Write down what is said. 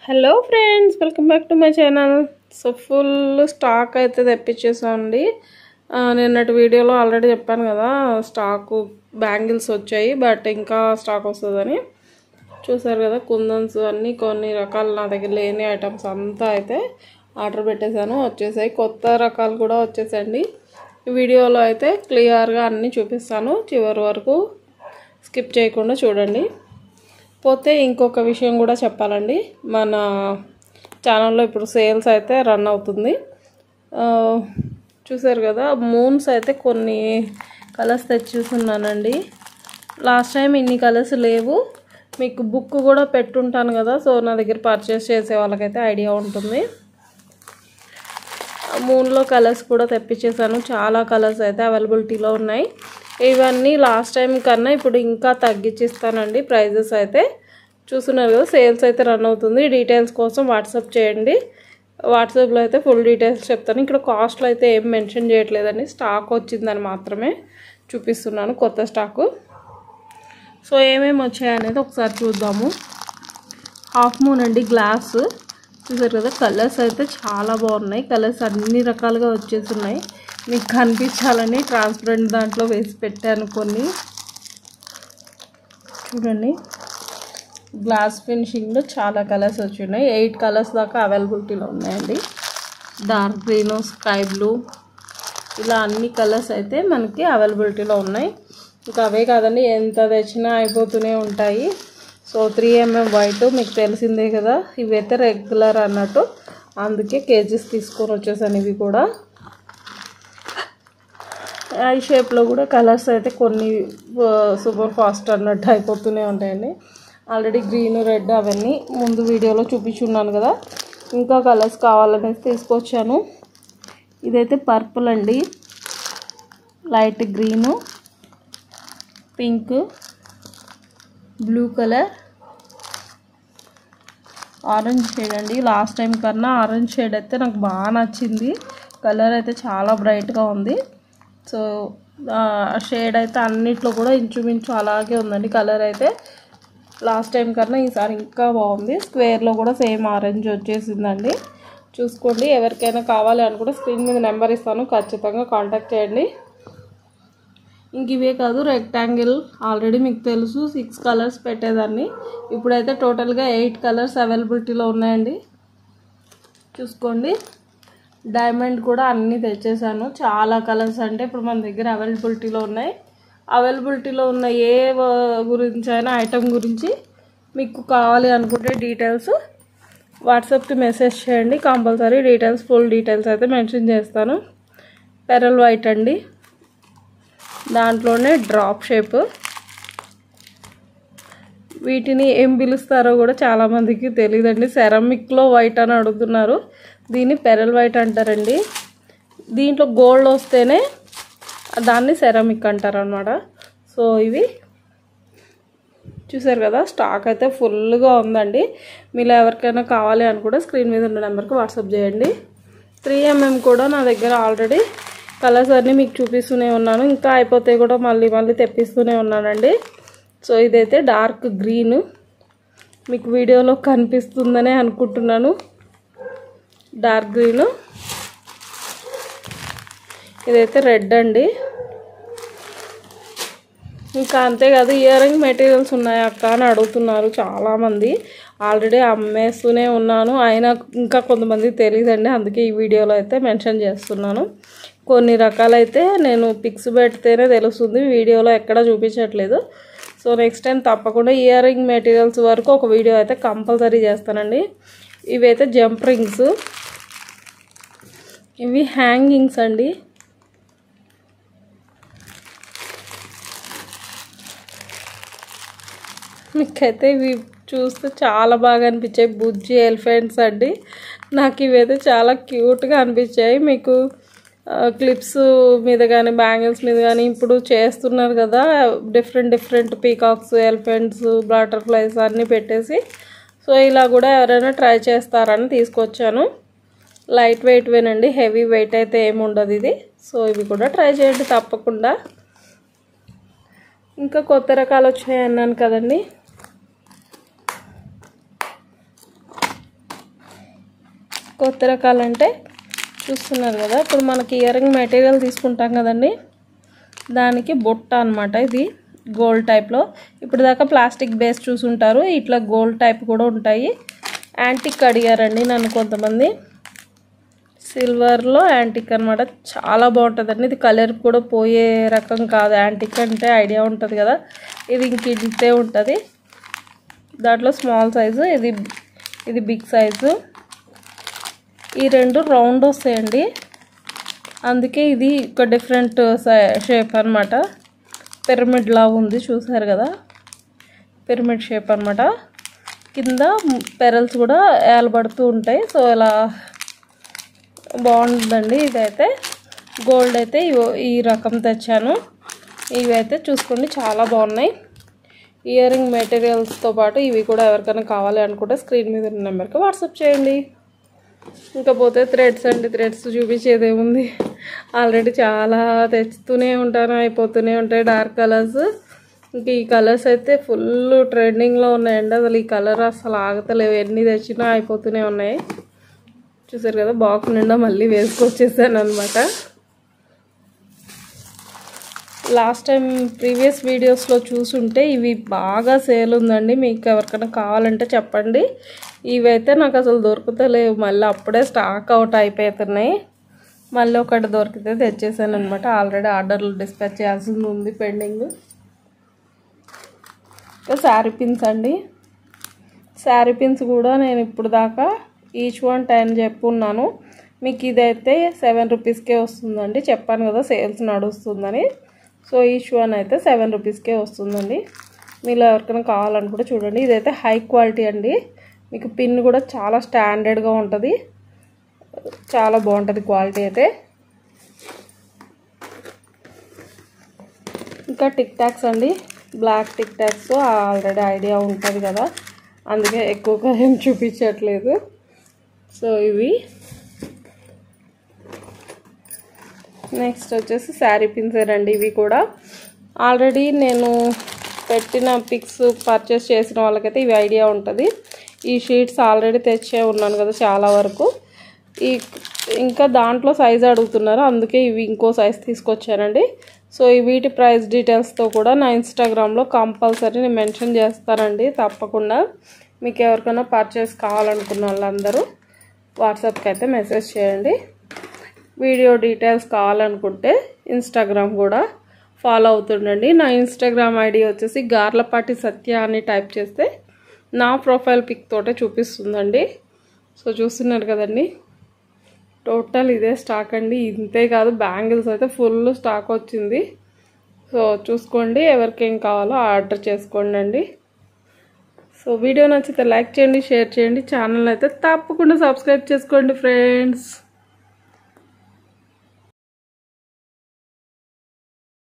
hello friends welcome back to my channel so full stock అయితే తెప్పించేసామండి ఆ, నిన్నటి వీడియోలో ఆల్రెడీ చెప్పాను కదా స్టాకు బ్యాంగిల్స్ వచ్చాయి బట్ ఇంకా స్టాక్ వస్తుందని చూసారు కదా కుందన్స్ అన్నీ కొన్ని రకాలు నా దగ్గర లేని ఐటమ్స్ అంతా అయితే ఆర్డర్ పెట్టేశాను వచ్చేసాయి కొత్త రకాలు కూడా వచ్చేసండి ఈ వీడియోలో అయితే క్లియర్గా అన్నీ చూపిస్తాను చివరి వరకు స్కిప్ చేయకుండా చూడండి పోతే ఇంకొక విషయం కూడా చెప్పాలండి మన ఛానల్లో ఇప్పుడు సేల్స్ అయితే రన్ అవుతుంది ఆ, చూసారు కదా మూన్స్ అయితే కొన్ని కలర్స్ తెచ్చేస్తున్నానండి లాస్ట్ టైం ఇన్ని కలర్స్ లేవు మీకు బుక్ కూడా పెట్టుంటాను కదా సో నా దగ్గర పర్చేస్ చేసే వాళ్ళకైతే ఐడియా ఉంటుంది మూన్లో కలర్స్ కూడా తెప్పించేసాను చాలా కలర్స్ అయితే అవైలబిలిటీలో ఉన్నాయి ఇవన్నీ లాస్ట్ టైం కన్నా ఇప్పుడు ఇంకా తగ్గించిస్తానండి ప్రైజెస్ అయితే చూస్తున్నారు కదా సేల్స్ అయితే రన్ అవుతుంది డీటెయిల్స్ కోసం వాట్సాప్ చేయండి వాట్సాప్లో అయితే ఫుల్ డీటెయిల్స్ చెప్తాను ఇక్కడ కాస్ట్లో అయితే ఏం మెన్షన్ చేయట్లేదండి స్టాక్ వచ్చిందని మాత్రమే చూపిస్తున్నాను కొత్త స్టాకు సో ఏమేమి వచ్చాయనేది ఒకసారి చూద్దాము హాఫ్ మూన్ అండి గ్లాస్ చూసారు కదా కలర్స్ అయితే చాలా బాగున్నాయి కలర్స్ అన్ని రకాలుగా వచ్చేస్తున్నాయి మీకు కనిపించాలని ట్రాన్స్పరెంట్ దాంట్లో వేసి పెట్టాను కొన్ని చూడండి గ్లాస్ ఫినిషింగ్లో చాలా కలర్స్ వచ్చి ఉన్నాయి ఎయిట్ కలర్స్ దాకా అవైలబిలిటీలో ఉన్నాయండి డార్క్ గ్రీన్ స్కై బ్లూ ఇలా అన్ని కలర్స్ అయితే మనకి అవైలబిలిటీలో ఉన్నాయి ఇంకా అవే కాదండి ఎంత తెచ్చినా అయిపోతూనే ఉంటాయి సో త్రీ ఎంఎం వైట్ మీకు తెలిసిందే కదా ఇవైతే రెగ్యులర్ అన్నట్టు అందుకే కేజీస్ తీసుకొని వచ్చేసాను ఇవి కూడా ఐ షేప్లో కూడా కలర్స్ అయితే కొన్ని సూపర్ ఫాస్ట్ అన్నట్టు అయిపోతూనే ఉంటాయండి ఆల్రెడీ గ్రీన్ రెడ్ అవన్నీ ముందు వీడియోలో చూపించున్నాను కదా ఇంకా కలర్స్ కావాలనేసి తీసుకొచ్చాను ఇదైతే పర్పుల్ అండి light green pink blue colour orange shade అండి లాస్ట్ టైం కన్నా ఆరెంజ్ షేడ్ అయితే నాకు బాగా నచ్చింది కలర్ అయితే చాలా బ్రైట్గా ఉంది సో ఆ షేడ్ అయితే అన్నిట్లో కూడా ఇంచుమించు అలాగే ఉందండి కలర్ అయితే లాస్ట్ టైం కన్నా ఈసారి ఇంకా బాగుంది స్క్వేర్లో కూడా సేమ్ ఆరెంజ్ వచ్చేసిందండి చూసుకోండి ఎవరికైనా కావాలి అనుకుంటే స్క్రీన్ మీద నెంబర్ ఇస్తాను ఖచ్చితంగా కాంటాక్ట్ చేయండి ఇంక ఇవే కాదు రెక్టాంగిల్ ఆల్రెడీ మీకు తెలుసు సిక్స్ కలర్స్ పెట్టేదాన్ని ఇప్పుడైతే టోటల్గా ఎయిట్ కలర్స్ అవైలబిలిటీలో ఉన్నాయండి చూసుకోండి డైమండ్ కూడా అన్నీ తెచ్చేసాను చాలా కలర్స్ అంటే ఇప్పుడు మన దగ్గర అవైలబిలిటీలో ఉన్నాయి అవైలబిలిటీలో ఉన్న ఏ వ- గురించి అయినా ఐటమ్ గురించి మీకు కావాలి అనుకుంటే డీటెయిల్స్ వాట్సాప్కి మెసేజ్ చేయండి కంపల్సరీ డీటెయిల్స్ ఫుల్ డీటెయిల్స్ అయితే మెన్షన్ చేస్తాను పెరల్ వైట్ అండి దాంట్లోనే డ్రాప్ షేప్ వీటిని ఏం పిలుస్తారో కూడా చాలామందికి తెలియదండి సెరమిక్లో వైట్ అని అడుగుతున్నారు దీన్ని పెరల్ వైట్ అంటారండి దీంట్లో గోల్డ్ వస్తేనే దాన్ని సెరమిక్ అంటారు అనమాట సో ఇవి చూసారు కదా స్టాక్ అయితే ఫుల్గా ఉందండి మీరు ఎవరికైనా కావాలి అనుకుంటే స్క్రీన్ మీద ఉన్న నెంబర్కి వాట్సాప్ చేయండి త్రీ ఎంఎం కూడా నా దగ్గర ఆల్రెడీ కలర్స్ అన్నీ మీకు చూపిస్తూనే ఉన్నాను ఇంకా అయిపోతే కూడా మళ్ళీ మళ్ళీ తెప్పిస్తూనే ఉన్నానండి సో ఇదైతే డార్క్ గ్రీన్ మీకు వీడియోలో కనిపిస్తుందనే అనుకుంటున్నాను డార్క్ గ్రీను ఇదైతే రెడ్ అండి ఇంకా అంతేకాదు ఇయర్ రింగ్ మెటీరియల్స్ ఉన్నాయి అక్క అని అడుగుతున్నారు చాలామంది ఆల్రెడీ అమ్మేస్తూనే ఉన్నాను అయినా ఇంకా కొంతమంది తెలియదండి అందుకే ఈ వీడియోలో అయితే మెన్షన్ చేస్తున్నాను కొన్ని రకాలైతే నేను పిక్స్ పెడితేనే తెలుస్తుంది వీడియోలో ఎక్కడ చూపించట్లేదు సో నెక్స్ట్ టైం తప్పకుండా ఇయర్ రింగ్ మెటీరియల్స్ వరకు ఒక వీడియో అయితే కంపల్సరీ చేస్తానండి ఇవైతే జంప్ రింగ్స్ ఇవి హ్యాంగింగ్స్ అండి మీకైతే ఇవి చూస్తే చాలా బాగా అనిపించాయి బుజ్జి ఎలిఫెంట్స్ అండి నాకు ఇవైతే చాలా క్యూట్గా అనిపించాయి మీకు క్లిప్స్ మీద కానీ బ్యాంగిల్స్ మీద కానీ ఇప్పుడు చేస్తున్నారు కదా different different peacocks elephants butterflies అన్నీ పెట్టేసి సో ఇలా కూడా ఎవరైనా ట్రై చేస్తారని తీసుకొచ్చాను లైట్ వెయిట్ వేనండి హెవీ వెయిట్ అయితే ఏమి ఉండదు ఇది సో ఇవి కూడా ట్రై చేయండి తప్పకుండా ఇంకా కొత్త రకాలు వచ్చాయి అన్నాను కదండి కొత్త రకాలంటే చూస్తున్నారు కదా ఇప్పుడు మనకి ఇయర్ రింగ్ మెటీరియల్ తీసుకుంటాం కదండి దానికి బొట్ట అనమాట ఇది గోల్డ్ టైప్లో ఇప్పుడు దాకా ప్లాస్టిక్ బేస్ చూసుంటారు ఇట్లా గోల్డ్ టైప్ కూడా ఉంటాయి యాంటిక్ అడిగారండి నన్ను కొంతమంది సిల్వర్లో యాంటిక్ అనమాట చాలా బాగుంటుందండి ఇది కలర్ కూడా పోయే రకం కాదు యాంటిక్ అంటే ఐడియా ఉంటుంది కదా ఇది ఇంక ఇంతే ఉంటుంది దాంట్లో స్మాల్ సైజు ఇది ఇది బిగ్ సైజు ఈ రెండు రౌండ్ వస్తాయండి అందుకే ఇది ఒక డిఫరెంట్ షేప్ అనమాట పిరమిడ్ లా ఉంది చూసారు కదా పిరమిడ్ షేప్ అనమాట కింద పెరల్స్ కూడా ఏలబడుతూ ఉంటాయి సో ఇలా బాగుంటుందండి ఇదైతే గోల్డ్ అయితే ఇవో- ఈ రకం తెచ్చాను ఇవి అయితే చూసుకోండి చాలా బాగున్నాయి ఇయర్ రింగ్ మెటీరియల్స్తో పాటు ఇవి కూడా ఎవరికైనా కావాలి అనుకుంటే స్క్రీన్ మీద ఉన్న నెంబర్కి వాట్సాప్ చేయండి ఇంకా పోతే థ్రెడ్స్ అండి థ్రెడ్స్ చూపించేది ఏముంది ఆల్రెడీ చాలా తెచ్చుతూనే ఉంటాను అయిపోతూనే ఉంటాయి డార్క్ కలర్స్ ఇంక ఈ కలర్స్ అయితే ఫుల్ ట్రెండింగ్లో ఉన్నాయండి అసలు ఈ కలర్ అసలు ఆగతలేవు ఎన్ని తెచ్చినా అయిపోతూనే ఉన్నాయి చూసారు కదా బాక్స్ నిండా మళ్ళీ వేసుకొచ్చేసాను అనమాట లాస్ట్ టైం ప్రీవియస్ వీడియోస్లో చూసుంటే ఇవి బాగా సేల్ ఉందండి మీకు ఎవరికైనా కావాలంటే చెప్పండి ఇవైతే నాకు అసలు దొరుకుతలేవు మళ్ళీ అప్పుడే స్టాక్ అవుట్ అయిపోతున్నాయి మళ్ళీ ఒకటి దొరికితే తెచ్చేసాను అనమాట ఆల్రెడీ ఆర్డర్లు డిస్పాచ్ చేయాల్సింది ఉంది పెండింగ్ ఇంకా శారీ పిన్స్ అండి శారీ పిన్స్ కూడా నేను ఇప్పుడు దాకా ఈచ్ వన్ టెన్ చెప్పున్నాను మీకు ఇదైతే సెవెన్ రూపీస్కే వస్తుందండి చెప్పాను కదా సేల్స్ నడుస్తుందని సో ఈచ్ వన్ అయితే సెవెన్ రూపీస్కే వస్తుందండి మీలో ఎవరికైనా కావాలనుకుంటే చూడండి ఇదైతే హై క్వాలిటీ అండి మీకు పిన్ కూడా చాలా స్టాండర్డ్గా ఉంటుంది చాలా బాగుంటుంది క్వాలిటీ అయితే ఇంకా టిక్ టాక్స్ అండి black tic tacs already idea ఉంటుంది కదా అందుకే ఎక్కువగా ఏం చూపించట్లేదు సో ఇవి నెక్స్ట్ వచ్చేసి శారీ పిన్సేనండి ఇవి కూడా ఆల్రెడీ నేను పెట్టిన పిక్స్ పర్చేస్ చేసిన వాళ్ళకైతే ఇవి ఐడియా ఉంటుంది ఈ షీట్స్ ఆల్రెడీ తెచ్చే ఉన్నాను కదా చాలా వరకు ఈ ఇంకా దాంట్లో సైజ్ అడుగుతున్నారు అందుకే ఇవి ఇంకో సైజ్ తీసుకొచ్చానండి సో ఈ వీటి ప్రైస్ డీటెయిల్స్తో కూడా నా ఇన్స్టాగ్రామ్లో కంపల్సరీ నేను మెన్షన్ చేస్తానండి తప్పకుండా మీకు ఎవరికైనా పర్చేస్ కావాలనుకున్న వాళ్ళందరూ వాట్సాప్కి అయితే మెసేజ్ చేయండి వీడియో డీటెయిల్స్ కావాలనుకుంటే ఇన్స్టాగ్రామ్ కూడా ఫాలో అవుతుండండి నా ఇన్స్టాగ్రామ్ ఐడి వచ్చేసి గార్లపాటి సత్య అని టైప్ చేస్తే నా ప్రొఫైల్ పిక్ తోటే చూపిస్తుందండి సో చూస్తున్నారు కదండి టోటల్ ఇదే స్టాక్ అండి ఇంతే కాదు బ్యాంగిల్స్ అయితే ఫుల్ స్టాక్ వచ్చింది సో చూసుకోండి ఎవరికి ఏం కావాలో ఆర్డర్ చేసుకోండి అండి సో వీడియో నచ్చితే లైక్ చేయండి షేర్ చేయండి ఛానల్ అయితే తప్పకుండా సబ్స్క్రైబ్ చేసుకోండి ఫ్రెండ్స్